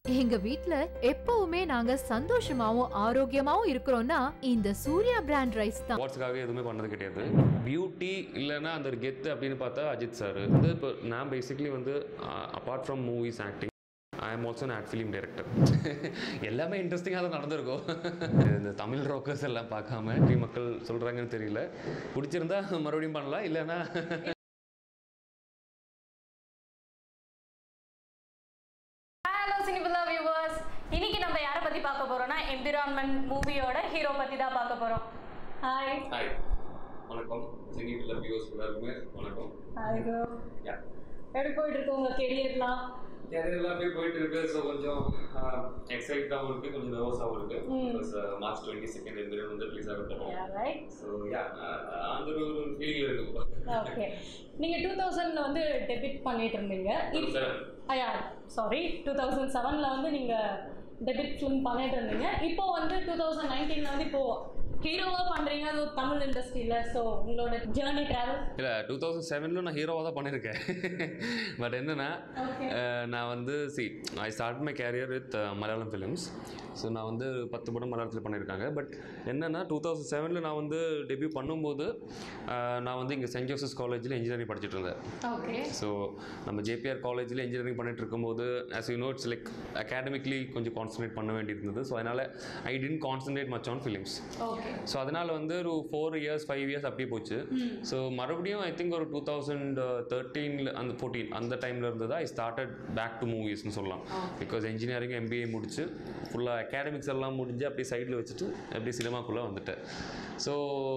எங்க வீட்ல எப்பவுமே நாங்க சந்தோஷமாவும் ஆரோக்கியமாவும் இருக்கிறோம்னா இந்த சூர்யா பிராண்ட் ரைஸ் தான் அவார்ட்ஸுக்காக எதுவுமே பண்ணது கிடையாது பியூட்டி இல்லைன்னா அந்த ஒரு கெத்து அப்படின்னு பார்த்தா அஜித் சார் வந்து இப்போ நான் பேசிக்கலி வந்து apart from movies acting I am also ad film director எல்லாமே இன்ட்ரெஸ்டிங்காக தான் நடந்திருக்கும் இந்த தமிழ் ரோக்கர்ஸ் எல்லாம் பார்க்காம எப்படி மக்கள் சொல்கிறாங்கன்னு தெரியல பிடிச்சிருந்தா மறுபடியும் பண்ணலாம் இல்லைன்னா ஹலோ சினிபில்லா வியூவர்ஸ் இன்னைக்கு நம்ம யாரை பத்தி பார்க்க போறோம்னா எம்பிரான்மெண்ட் மூவியோட ஹீரோ பத்தி தான் பார்க்க போறோம் ஹாய் ஹாய் வணக்கம் சினி வியூஸ் எல்லாருக்குமே வணக்கம் ஹாய் ப்ரோ எப்படி போயிட்டு இருக்கு உங்க கெரியர்லாம் கேரியர் எல்லாமே போயிட்டு இருக்கு ஸோ கொஞ்சம் எக்ஸைட்டாகவும் இருக்கு கொஞ்சம் நர்வஸாகவும் இருக்கு because March twenty second Empuraan வந்து ரிலீஸ் ஆக போகிறோம் ரைட் ஸோ யா அந்த ஒரு ஒரு ஃபீலிங் இருக்கு இப்போ ஓகே நீங்க டூ தௌசண்ட்ல வந்து டெபிட் பண்ணிட்டு இருந்தீங்க ஐயா சாரி டூ தௌசண்ட் செவன்ல வந்து நீங்க டெபிட் ஃபிலிம் பண்ணிட்டு இருந்தீங்க இப்போ வந்து டூ தௌசண்ட் நைன்டீன்ல வந்து இப்போ ஹீரோவா பண்றீங்க அது ஒரு தமிழ் இண்டஸ்ட்ரியில ஸோ உங்களோட ஜேர்னி டிராவல் இல்லை டூ தௌசண்ட் செவனில் நான் ஹீரோவாக தான் பண்ணியிருக்கேன் பட் என்னென்னா Okay. நான் வந்து சி I start my career with Malayalam films so நான் வந்து பத்து படம் மலையாளத்தில் பண்ணியிருக்காங்க பட் என்னென்னா டூ தௌசண்ட் செவனில் நான் வந்து டெபியூ பண்ணும்போது அஹ், நான் வந்து இங்கே சென்ட் ஜோசப்ஸ் காலேஜில் இன்ஜினியரிங் படிச்சுட்டு இருந்தேன் ஓகே ஸோ நம்ம ஜேபிஆர் காலேஜில் இன்ஜினியரிங் பண்ணிட்டு இருக்கும்போது as you know it's like academically கொஞ்சம் கான்சன்ட்ரேட் பண்ண வேண்டியிருந்தது ஸோ அதனால் I didn't concentrate much on films okay so அதனால் வந்து ஒரு ஃபோர் இயர்ஸ் ஃபைவ் இயர்ஸ் அப்படியே போச்சு ஸோ மறுபடியும் ஐ திங்க் ஒரு டூ தௌசண்ட் தேர்ட்டீனில் அந்த ஃபோர்டீன் அந்த டைமில் இருந்து தான் ஐ ஸ்டார்டட் பேக் டு மூவிஸ்னு சொல்லலாம் பிகாஸ் இன்ஜினியரிங் எம்பிஏ முடிச்சு ஃபுல்லாக அகாடமிக்ஸ் எல்லாம் முடிஞ்சு அப்படியே சைடில் வச்சுட்டு அப்படியே சினிமாக்குள்ளே வந்துட்டேன் so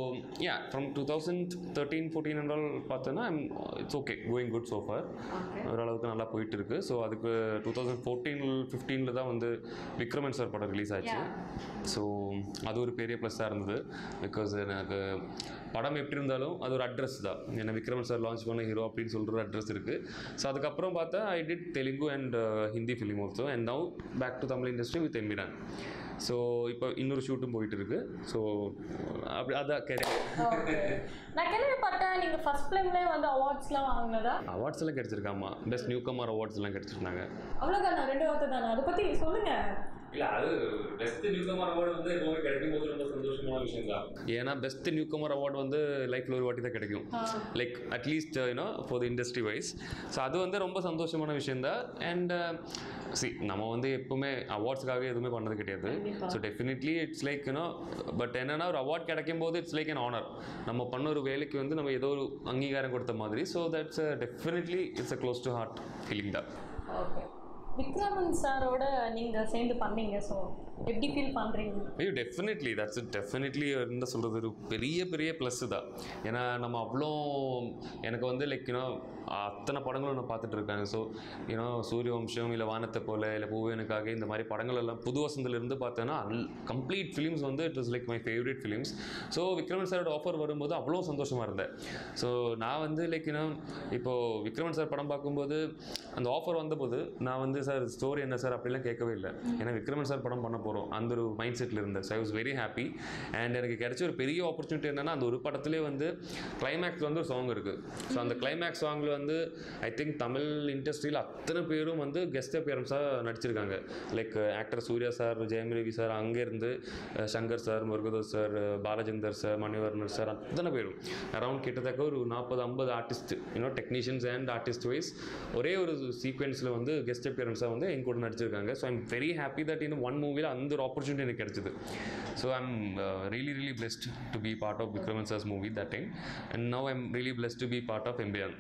ya from two thousand thirteen fourteen என்றால் பார்த்தோன்னா it's okay going good so far ஓரளவுக்கு நல்லா போயிட்டு இருக்கு ஸோ அதுக்கு டூ தௌசண்ட் ஃபோர்டீன் ஃபிஃப்டீனில் தான் வந்து விக்ரமன் சார் படம் ரிலீஸ் ஆச்சு ஸோ அது ஒரு பெரிய ப்ளஸ்ஸாக இருந்தது பிகாஸ் எனக்கு படம் எப்படி இருந்தாலும் அது ஒரு அட்ரஸ் தான் ஏன்னா விக்ரமன் சார் லான்ச் பண்ண ஹீரோ அப்படின்னு சொல்கிற ஒரு அட்ரஸ் இருக்குது ஸோ அதுக்கப்புறம் பார்த்தா I did Telugu and Hindi film also and now back to Tamil industry with Empuraan so இப்போ இன்னொரு ஷூட்டும் போயிட்டு இருக்கு ஸோ அப்படி அதான் கிடையாது ஓகே நான் கேள்விப்பட்டேன் நீங்க ஃபர்ஸ்ட் ஃபிலிம்லேயே வந்து அவார்ட்ஸ்லாம் வாங்கினதா அவார்ட்ஸ் எல்லாம் கிடைச்சிருக்காமா பெஸ்ட் நியூ கமர் அவார்ட்ஸ் எல்லாம் கிடைச்சிருந்தாங்க அவ்வளோதானா ரெண்டு வார்த்தை தானே அதை பத்தி சொல்லுங்க இல்லை அது பெஸ்ட் நியூ கமர் அவார்டு வந்து எப்பவுமே கிடைக்கும் போது ரொம்ப சந்தோஷமான விஷயம் தான் ஏன்னா பெஸ்ட் நியூ கமர் அவார்டு வந்து லைஃப்பில் ஒரு வாட்டி தான் கிடைக்கும் like at least you know for the industry wise so அது வந்து ரொம்ப சந்தோஷமான விஷயம் தான் அண்ட் சி நம்ம வந்து எப்பவுமே அவார்ட்ஸ்க்காக எதுவுமே பண்ணது கிடையாது so definitely it's like you know but என்னன்னா ஒரு அவார்ட் கிடைக்கும் போது இட்ஸ் லைக் an ஆனர் நம்ம பண்ண ஒரு வேலைக்கு வந்து நம்ம ஏதோ ஒரு அங்கீகாரம் கொடுத்த மாதிரி so that's definitely it's a close to heart feeling தான் ஓகே விக்ரமன் சாரோட நீங்க சேர்ந்து பண்ணீங்க ஸோ எப்படி ஃபீல் பண்றீங்க ஐயோ டெஃபினெட்லி தட்ஸ் டெஃபினெட்லி என்ன சொல்கிறது ஒரு பெரிய பெரிய ப்ளஸ் தான் ஏன்னா நம்ம அவ்வளோ எனக்கு வந்து லைக் யூனோ அத்தனை படங்களும் நான் பார்த்துட்டு இருக்காங்க ஸோ யூனோ சூரிய வம்சம் இல்லை வானத்தை போல இல்லை பூவேனுக்காக இந்த மாதிரி படங்கள் எல்லாம் புது வசந்திலிருந்து பார்த்தேன்னா கம்ப்ளீட் ஃபிலிம்ஸ் வந்து it was like my favourite films so Vikraman சாரோட ஆஃபர் வரும்போது அவ்வளோ சந்தோஷமாக இருந்தேன் ஸோ நான் வந்து லைக் யூனோ இப்போது விக்ரமன் சார் படம் பார்க்கும்போது அந்த ஆஃபர் வந்தபோது நான் வந்து சார் ஸ்டோரி என்ன சார் அப்படிலாம் கேட்கவே இல்லை ஏன்னா விக்ரமன் சார் படம் பண்ண போகிறோம் அந்த ஒரு மைண்ட் செட்டில் இருந்தேன் so I was very happy and எனக்கு கிடைச்ச ஒரு பெரிய ஆப்பர்ச்சுனிட்டி என்னன்னா அந்த ஒரு படத்திலே வந்து கிளைமேக்ஸ் வந்து ஒரு சாங் இருக்குது ஸோ அந்த கிளைமேக்ஸ் சாங்கில் வந்து ஐ திங்க் தமிழ் இண்டஸ்ட்ரியில் அத்தனை பேரும் வந்து கெஸ்ட் அப்பியரன்ஸாக நடிச்சிருக்காங்க like actor Suriya sir Jayam Ravi sir அங்கேருந்து Shankar sir Murugadoss sir Balachander sir மணிவர்ணர் சார் அத்தனை பேரும் அரௌண்ட் கிட்டத்தட்ட ஒரு நாற்பது ஐம்பது artist you know technicians and artist wise ஒரே ஒரு சீக்வென்ஸில் வந்து கெஸ்ட் அப்பியரன்ஸாக வந்து எங்க கூட நடிச்சிருக்காங்க so I'm very happy that இன்னும் ஒன் மூவியில் அந்த ஒரு ஆப்பர்ச்சுனிட்டி எனக்கு கிடைச்சது so I'm really really blessed to be part of Vikraman SARS movie that time and now I'm really blessed to be part of எம்பியான்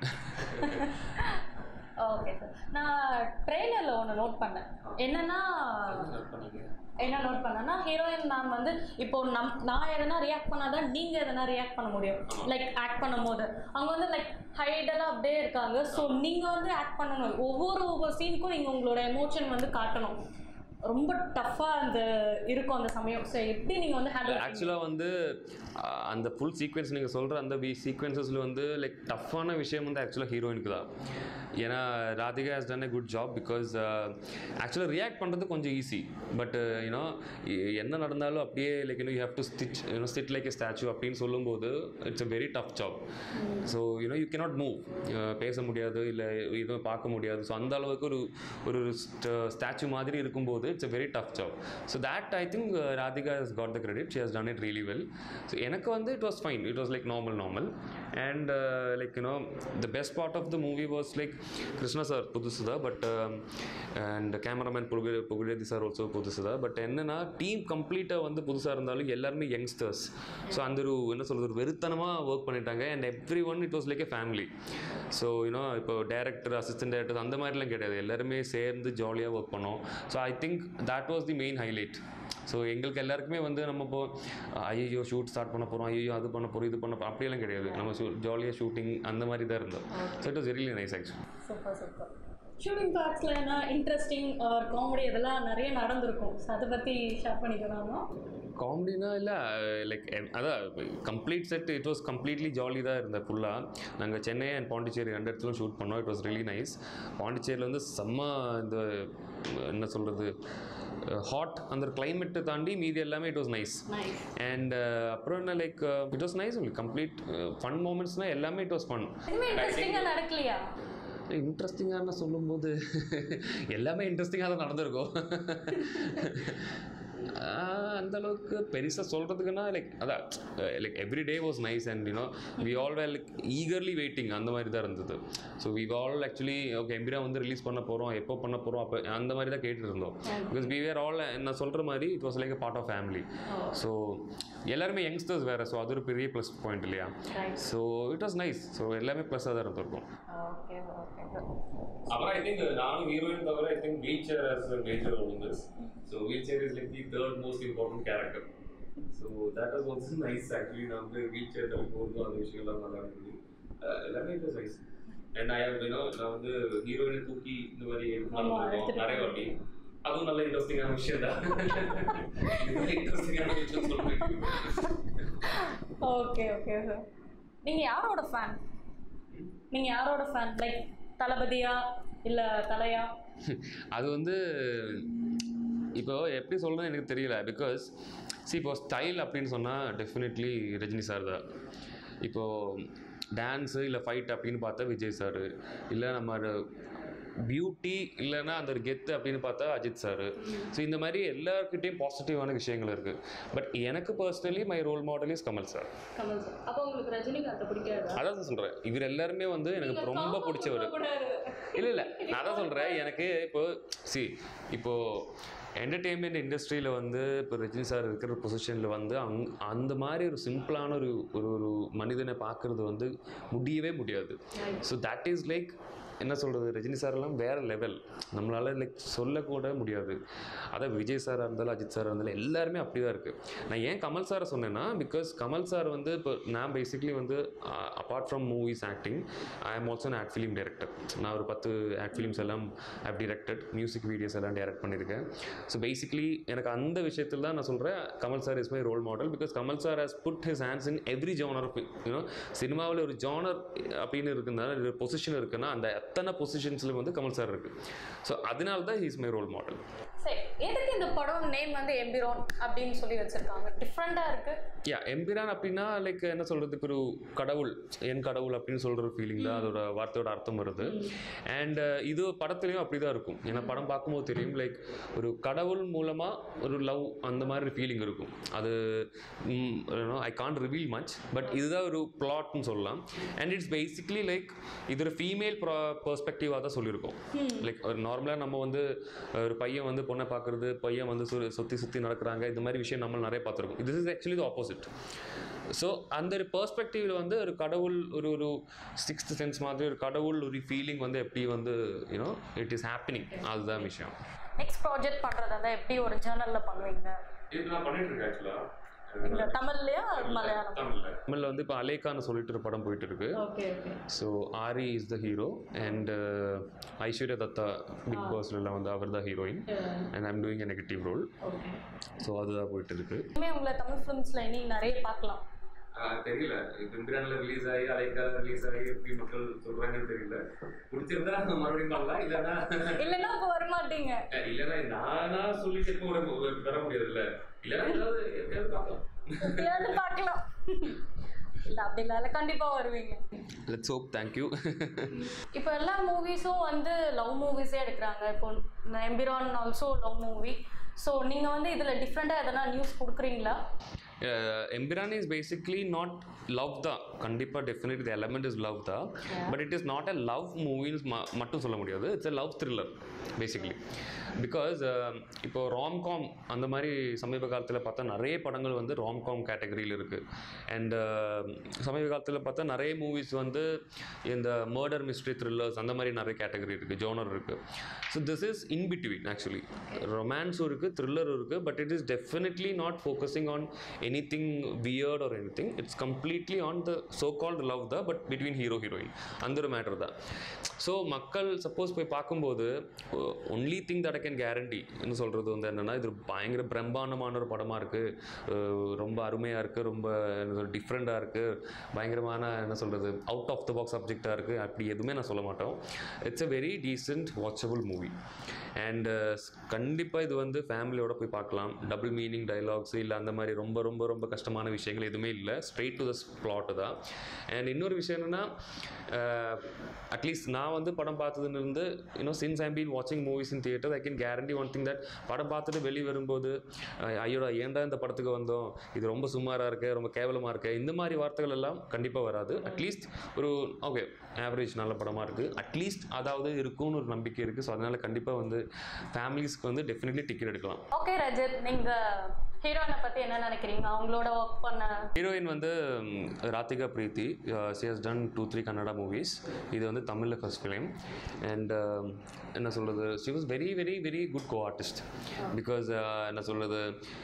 okay sir நான் ட்ரெய்லரில் ஒன்று note பண்ணேன் என்னன்னா என்ன நோட் பண்ணேன்னா ஹீரோயின் மேம் வந்து இப்போ நம் நான் எதனா ரியாக்ட் பண்ணாதான் நீங்க எதனா ரியாக்ட் பண்ண முடியும் லைக் ஆக்ட் பண்ணும்போது அவங்க வந்து லைக் ஹைடெல்லாம் அப்படியே இருக்காங்க ஸோ நீங்க வந்து ஆக்ட் பண்ணணும் ஒவ்வொரு ஒவ்வொரு சீனுக்கும் நீங்க உங்களோட எமோஷன் வந்து காட்டணும் ரொம்ப டஃப்பாக அந்த இருக்கும் அந்த சமயம் ஸோ எப்படி நீங்கள் வந்து ஹேண்டில் ஆக்சுவலாக வந்து அஹ், அந்த ஃபுல் சீக்வென்ஸ் நீங்கள் சொல்கிற அந்த வி சீக்வென்சஸில் வந்து லைக் டஃப்பான விஷயம் வந்து ஆக்சுவலாக ஹீரோயினுக்கு தான் ஏன்னா Radhika has done a good job because ஆக்சுவலாக ரியாக்ட் பண்ணுறது கொஞ்சம் ஈஸி பட் யூனோ என்ன நடந்தாலும் அப்படியே like you know you have to stitch you know stiff like a statue அப்படின்னு சொல்லும்போது it's a very tough job so you know you cannot move பேச முடியாது இல்லை எதுவும் பார்க்க முடியாது ஸோ அந்த அளவுக்கு ஒரு ஒரு ஸ்டாச்சு மாதிரி இருக்கும்போது it's a very tough job so that I think Radhika has got the credit she has done it really well so எனக்கு வந்து it was fine it was like normal normal and like you know the best part of the movie was like Krishna sir புதுசு தான் but and cameraman புகழ் புகழேதி sir also புதுசு தான் but என்னன்னா team கம்ப்ளீட்டாக வந்து புதுசாக இருந்தாலும் எல்லாருமே யங்ஸ்டர்ஸ் ஸோ அந்த ஒரு என்ன சொல்கிறது ஒரு வெறுத்தனமாக ஒர்க் பண்ணிட்டாங்க and every one it was like a family so you know இப்போ டேரக்டர் அசிஸ்டன்ட் டேரக்டர் அந்த மாதிரிலாம் கிடையாது எல்லாருமே சேர்ந்து ஜாலியாக ஒர்க் பண்ணோம் so I think that was the main highlight so எங்களுக்கு எல்லாருக்குமே வந்து நம்ம இப்போ ஐயோ ஷூட் ஸ்டார்ட் பண்ண போகிறோம் ஐயோ அது பண்ண போகிறோம் இது பண்ண போகிறோம் அப்படியெல்லாம் கிடையாது நம்ம ஷூ ஜாலியாக ஷூட்டிங் அந்த மாதிரி தான் இருந்தோம் so it was very nice actually super super shooting பார்ட்ஸில் என்ன இன்ட்ரெஸ்டிங் ஆர் காமெடி இதெல்லாம் நிறைய நடந்திருக்கும் ஸோ அதை பற்றி ஷேர் பண்ணிக்கலாமா காமெடினா இல்லை லைக் அதான் complete set it was completely jolly தான் இருந்தேன் ஃபுல்லாக நாங்கள் சென்னை அண்ட் பாண்டிச்சேரி ரெண்டு இடத்துலையும் ஷூட் பண்ணோம் இட் வாஸ் ரியலி நைஸ் பாண்டிச்சேரியில் வந்து செம்ம இந்த என்ன சொல்கிறது ஹாட் அந்த கிளைமேட்டை தாண்டி மீதி எல்லாமே it was nice nice and அப்புறம் என்ன like it was nice only complete fun மூமெண்ட்ஸ்னால் எல்லாமே இட் வாஸ் ஃபன் எதுவுமே இன்ட்ரெஸ்டிங்காக நடக்கலையா இன்ட்ரெஸ்டிங்கான சொல்லும்போது எல்லாமே இன்ட்ரெஸ்டிங்காக தான் நடந்திருக்கும் ஆஹ் அந்த அளவுக்கு பெருசாக சொல்கிறதுக்குன்னா லைக் அதான் like every day was nice and you know we all were like eagerly waiting அந்த மாதிரி தான் இருந்தது so we all actually okay Embiran வந்து ரிலீஸ் பண்ண போகிறோம் எப்போ பண்ண போகிறோம் அப்போ அந்த மாதிரி தான் கேட்டுட்டு இருந்தோம் பிகாஸ் வி வேர் ஆல் நான் சொல்கிற மாதிரி it was like part of family so எல்லாருமே யங்ஸ்டர்ஸ் வேறு ஸோ அது ஒரு பெரிய ப்ளஸ் பாயிண்ட் இல்லையா Right. So it was nice so எல்லாமே ப்ளஸ்ஸாக தான் இருந்திருக்கும் ஓகே ஓகே அப்புறம் ஐ திங்க் நானும் ஹீரோயின் தவிர I think wheel chair has major role in this so wheel chair is like the third most important character so that was also nice actually நான் வந்து wheel chair தள்ளி போகிறதும் அந்த விஷயம்லாம் நல்லா இருந்தது அஹ் எல்லாமே it was nice and I have you know நான் வந்து ஹீரோயினை தூக்கி இந்த மாதிரி ஆமா, எடுத்து எடுத்துட்டு நிறைய வாட்டி அதுவும் நல்ல இன்ட்ரெஸ்டிங்கான விஷயம் தான் இன்ட்ரெஸ்டிங்கான விஷயம் சொல்றேன் ஓகே ஓகே சார் நீங்கள் யாரோட ஃபேன் நீங்கள் யாரோட ஃபேன் லைக் தளபதியா இல்லை தலையா அது வந்து இப்போ எப்படி சொல்றது எனக்கு தெரியல பிகாஸ் see இப்போ ஸ்டைல் அப்படின்னு சொன்னால் டெஃபினெட்லி ரஜினி சார் தான் இப்போ டான்ஸு இல்லை ஃபைட் அப்படின்னு பார்த்தா விஜய் சார் இல்லை நம்ம பியூட்டி இல்லைன்னா அந்த ஒரு கெத்து அப்படின்னு பார்த்தா அஜித் சார் ஸோ இந்த மாதிரி எல்லாருக்கிட்டையும் பாசிட்டிவான விஷயங்கள் இருக்குது பட் எனக்கு personally my role model is Kamal sir Kamal sir அப்போ உங்களுக்கு ரஜினிகாந்த் பிடிக்காதா அதான் சொல்கிறேன் இவர் எல்லாருமே வந்து எனக்கு ரொம்ப பிடிச்சவர் இல்லை இல்லை நான் தான் சொல்கிறேன் எனக்கு இப்போ சி இப்போ என்டர்டெயின்மெண்ட் இண்டஸ்ட்ரியில் வந்து இப்போ ரஜினி சார் இருக்கிற பொசிஷனில் வந்து அங் அந்த மாதிரி ஒரு சிம்பிளான ஒரு ஒரு ஒரு மனிதனை பார்க்குறது வந்து முடியவே முடியாது ஸோ தட் இஸ் லைக் என்ன சொல்கிறது ரஜினி சாரெல்லாம் வேறு லெவல் நம்மளால் லைக் சொல்லக்கூட முடியாது அதான் விஜய் சாராக இருந்தாலும் அஜித் சாராக இருந்தாலும் எல்லாருமே அப்படி தான் இருக்குது நான் ஏன் கமல் சாரை சொன்னேன்னா பிகாஸ் கமல் சார் வந்து இப்போ நான் பேசிக்லி வந்து apart from movies acting I am also ad film director நான் ஒரு பத்து ஆட் ஃபிலிம்ஸ் எல்லாம் ஹவ் டிரெக்டட் மியூசிக் வீடியோஸ் எல்லாம் டைரக்ட் பண்ணியிருக்கேன் ஸோ பேசிக்லி எனக்கு அந்த விஷயத்தில் தான் நான் சொல்கிறேன் Kamal sir is my role model because Kamal sir has put his hands in every genre you know சினிமாவில் ஒரு ஜானர் அப்படின்னு இருக்குன்னா ஒரு பொசிஷன் இருக்குன்னா அந்த எத்தனை பொசிஷன்ஸ்லையும் வந்து கமல் சார் இருக்குது ஸோ அதனால தான் ஹீஸ் மை ரோல் மாடல் சரி எதுக்கு இந்த படம் நேம் வந்து எம்பிரோன் அப்படின்னு சொல்லி வச்சிருக்காங்க டிஃப்ரெண்ட்டாக இருக்கு யா எம்பிரான் அப்படின்னா லைக் என்ன சொல்கிறதுக்கு ஒரு கடவுள் என் கடவுள் அப்படின்னு சொல்கிற ஒரு ஃபீலிங் தான் அதோட வார்த்தையோட அர்த்தம் வருது அண்ட் இது படத்துலையும் அப்படி தான் இருக்கும் ஏன்னா படம் பார்க்கும்போது தெரியும் லைக் ஒரு கடவுள் மூலமாக ஒரு லவ் அந்த மாதிரி ஃபீலிங் இருக்கும் அது I can't reveal much but இதுதான் ஒரு பிளாட்னு சொல்லலாம் அண்ட் இட்ஸ் பேசிக்லி லைக் இது ஒரு ஃபீமேல் பர்ஸ்பெக்டிவாக தான் சொல்லியிருக்கோம் லைக் ஒரு நார்மலாக நம்ம வந்து ஒரு பையன் வந்து பொண்ணை பார்க்குறது பையன் வந்து சு சுற்றி சுற்றி நடக்கிறாங்க இந்த மாதிரி விஷயம் நம்ம நிறைய பார்த்துருக்கோம் இது is actually the opposite so அந்த ஒரு பெர்ஸ்பெக்டிவில் வந்து ஒரு கடவுள் ஒரு ஒரு சிக்ஸ்த் சென்ஸ் மாதிரி ஒரு கடவுள் ஒரு ஃபீலிங் வந்து எப்படி வந்து யூனோ இட் இஸ் ஹேப்பனிங் அதுதான் விஷயம் நெக்ஸ்ட் ப்ராஜெக்ட் பண்ணுறதா இருந்தால் எப்படி ஒரு ஜேர்னலில் பண்ணுவீங்க இது நான் பண்ணிட்டு இருக்கேன் ஆக்சுவலாக இந்த தமிழ்லையா மலையாளம் தமிழில் வந்து இப்போ அலேக்கான்னு சொல்லிட்டு ஒரு படம் போயிட்டு இருக்கு okay okay so Aari is the hero and Aishwarya Dutta big பாஸ்லாம் வந்து அவர் தான் heroine and I'm doing a negative role okay so அதுதான் போயிட்டு இருக்கு இனிமே உங்களை தமிழ் ஃபிலிம்ஸ்ல இனி நிறைய பார்க்கலாம் தெரியல இப்போ இம்பிரான்ல ரிலீஸ் ஆகி அலைக்கால ரிலீஸ் ஆகி எப்படி மக்கள் சொல்றாங்கன்னு தெரியல பிடிச்சிருந்தா மறுபடியும் பண்ணலாம் இல்லைன்னா இல்லைன்னா இப்போ வரமாட்டீங்க இல்லைன்னா நானா சொல்லிட்டு இருக்க ஒரு ஒரு வர முடியாது இல்ல இல்லைன்னா ஏதாவது எப்பயாவது பார்க்கலாம் எப்பயாவது பார்க்கலாம் இல்ல அப்படி இல்ல கண்டிப்பா வருவீங்க லெட்ஸ் ஹோப் தேங்க்யூ இப்போ எல்லா மூவிஸும் வந்து லவ் மூவிஸே எடுக்கிறாங்க இப்போ எம்பிரான் ஆல்சோ லவ் மூவி ஸோ நீங்க வந்து இதுல டிஃப்ரெண்டா எதனா நியூஸ் கொடுக்குறீங்களா எம்பிரான் இஸ் பேசிக்லி நாட் லவ் தான் கண்டிப்பாக definite the element is love தான் but it is not a love movies மட்டும் சொல்ல முடியாது it's a love thriller basically because இப்போ ராம்காம் அந்த மாதிரி சமீப காலத்தில் பார்த்தா நிறைய படங்கள் வந்து ராம்காம் கேட்டகரியில் இருக்குது அண்ட் சமீப காலத்தில் பார்த்தா நிறைய மூவிஸ் வந்து இந்த மர்டர் மிஸ்ட்ரி த்ரில்லர்ஸ் அந்த மாதிரி நிறைய கேட்டகரி இருக்குது ஜோனர் இருக்குது so this is in between actually ரொமான்ஸும் இருக்குது த்ரில்லரும் இருக்குது but it is definitely not focusing on anything weird or anything it's completely on the so called love தான் பட் பிட்வீன் ஹீரோ ஹீரோயின் அந்த ஒரு matter தான் so மக்கள் suppose போய் பார்க்கும்போது only thing that I can guarantee என்ன சொல்கிறது வந்து என்னென்னா இது பயங்கர பிரம்மாண்டமான ஒரு படமாக இருக்குது ரொம்ப அருமையாக இருக்குது ரொம்ப டிஃப்ரெண்ட்டாக இருக்குது பயங்கரமான என்ன சொல்கிறது அவுட் ஆஃப் த பாக்ஸ் சப்ஜெக்டாக இருக்குது அப்படி எதுவுமே நான் சொல்ல மாட்டோம் it's a very decent watchable movie and கண்டிப்பாக இது வந்து ஃபேமிலியோட போய் பார்க்கலாம் டபுள் மீனிங் டைலாக்ஸ் இல்லை அந்த மாதிரி ரொம்ப ரொம்ப ரொம்ப கஷ்டமான விஷயங்கள் எதுவுமே இல்லை ஸ்ட்ரெயிட் டு த பிளாட் தான் அண்ட் இன்னொரு விஷயம் என்னென்னா அட்லீஸ்ட் நான் வந்து படம் பார்த்ததுலேருந்து யூனோ சின்ஸ் ஐம் பீன் வாட்சிங் movies in theatre I can guarantee one thing that படம் பார்த்துட்டு வெளியே வரும்போது அஹ், ஐயோடா ஏன்டா இந்த படத்துக்கு வந்தோம் இது ரொம்ப சுமாராக இருக்கு ரொம்ப கேவலமாக இருக்கு இந்த மாதிரி வார்த்தைகள் எல்லாம் கண்டிப்பாக வராது அட்லீஸ்ட் ஒரு ஓகே ஆவரேஜ் நல்ல படமாக இருக்குது அட்லீஸ்ட் அதாவது இருக்கும்னு ஒரு நம்பிக்கை இருக்குது ஸோ அதனால் கண்டிப்பாக வந்து ஃபேமிலிஸ்க்கு வந்து டெஃபினெட்லி டிக்கெட் எடுக்கலாம் ஓகே ரஜத் நீங்க ஹீரோயினை பத்தி என்ன நினைக்கிறீங்க அவங்களோட ஒர்க் பண்ண ஹீரோயின் வந்து ம், Radhika Preethi she has done two three Kannada movies இது வந்து தமிழில் ஃபர்ஸ்ட் ஃபிலிம் அண்ட் என்ன சொல்கிறது she was very very very good co artist because என்ன சொல்கிறது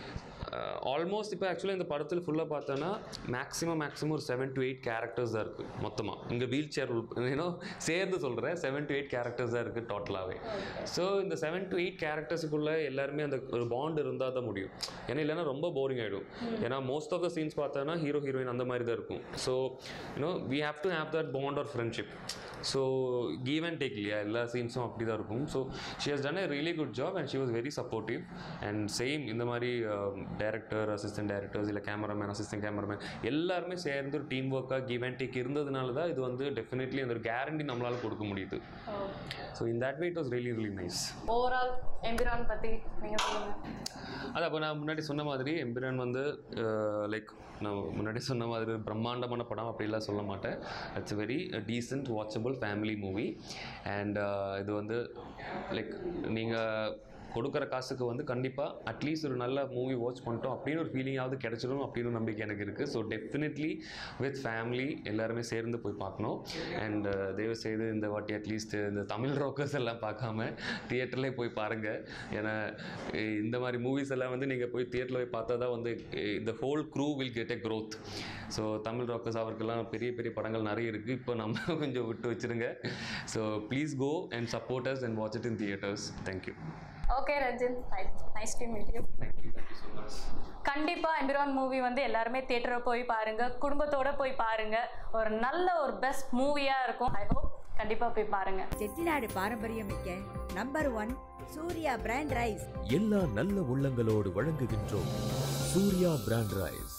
ஆல்மோஸ்ட் இப்போ ஆக்சுவலாக இந்த படத்தில் ஃபுல்லாக பார்த்தோன்னா மேக்ஸிமம் மேக்ஸிமம் ஒரு செவன் டு எயிட் கேரக்டர்ஸ் தான் இருக்குது மொத்தமாக இங்கே வீல் சேர் ஏன்னோ சேர்ந்து சொல்கிறேன் செவன் டு எயிட் கேரக்டர்ஸ் தான் இருக்குது டோட்டலாகவே ஸோ இந்த செவன் டு எயிட் கேரக்டர்ஸுக்குள்ளே எல்லாருமே அந்த ஒரு பாண்ட் இருந்தால் தான் முடியும் ஏன்னா இல்லைன்னா ரொம்ப போரிங் ஆகிடும் ஏன்னா மோஸ்ட் ஆஃப் த சீன்ஸ் பார்த்தோன்னா ஹீரோ ஹீரோயின் அந்த மாதிரி தான் இருக்கும் so you know we have to have that bond or friendship so give and take இல்லையா எல்லா சீன்ஸும் அப்படி தான் இருக்கும் so she has done a really good job and she was very supportive and same இந்த மாதிரி டேரக்டர் அசிஸ்டன்ட் டேரக்டர்ஸ் இல்லை cameraman assistant cameraman எல்லாருமே சேர்ந்து ஒரு டீம் ஒர்க்காக கிவ் அண்ட் டேக் இருந்ததுனால தான் இது வந்து டெஃபினெட்லி அந்த ஒரு கேரண்டி நம்மளால் கொடுக்க முடியுது so in that way it was really really nice overall Embiran பத்தி நீங்க சொல்லுங்க அது அப்போ நான் முன்னாடி சொன்ன மாதிரி எம்பிரான் வந்து லைக் நான் முன்னாடி சொன்ன மாதிரி ஒரு பிரம்மாண்டமான படம் அப்படிலாம் சொல்ல மாட்டேன் it's very decent watchable family movie and இது வந்து லைக் நீங்கள் கொடுக்குற காசுக்கு வந்து கண்டிப்பாக அட்லீஸ்ட் ஒரு நல்ல மூவி வாட்ச் பண்ணிட்டோம் அப்படின்னு ஒரு ஃபீலிங்காவது கிடைச்சிடும் அப்படின்னு ஒரு நம்பிக்கை எனக்கு இருக்குது ஸோ டெஃபினெட்லி வித் ஃபேமிலி எல்லாருமே சேர்ந்து போய் பார்க்கணும் அண்ட் தயவு செய்து இந்த வாட்டி அட்லீஸ்ட் இந்த தமிழ் ரோக்கர்ஸ் எல்லாம் பார்க்காம தியேட்டர்லேயே போய் பாருங்கள் ஏன்னா அஹ் இந்த மாதிரி மூவிஸ் எல்லாம் வந்து நீங்கள் போய் தியேட்டரில் போய் பார்த்தா தான் வந்து இந்த whole crew will get a growth so Tamil rockers அவருக்கெல்லாம் பெரிய பெரிய படங்கள் நிறைய இருக்குது இப்போ நம்ம கொஞ்சம் விட்டு வச்சிருங்க so please go and support us and watch it in theatres thank you okay Rajin nice to meet you thank you thank you so much கண்டிப்பாக எம்பிரான் மூவி வந்து எல்லாருமே தியேட்டரை போய் பாருங்க குடும்பத்தோட போய் பாருங்க ஒரு நல்ல ஒரு பெஸ்ட் மூவியாக இருக்கும் ஐ ஹோப் கண்டிப்பாக போய் பாருங்க செட்டிநாடு பாரம்பரியம் மிக்க number one Surya brand rice எல்லா நல்ல உள்ளங்களோடு வழங்குகின்றோம் சூர்யா பிராண்ட் ரைஸ்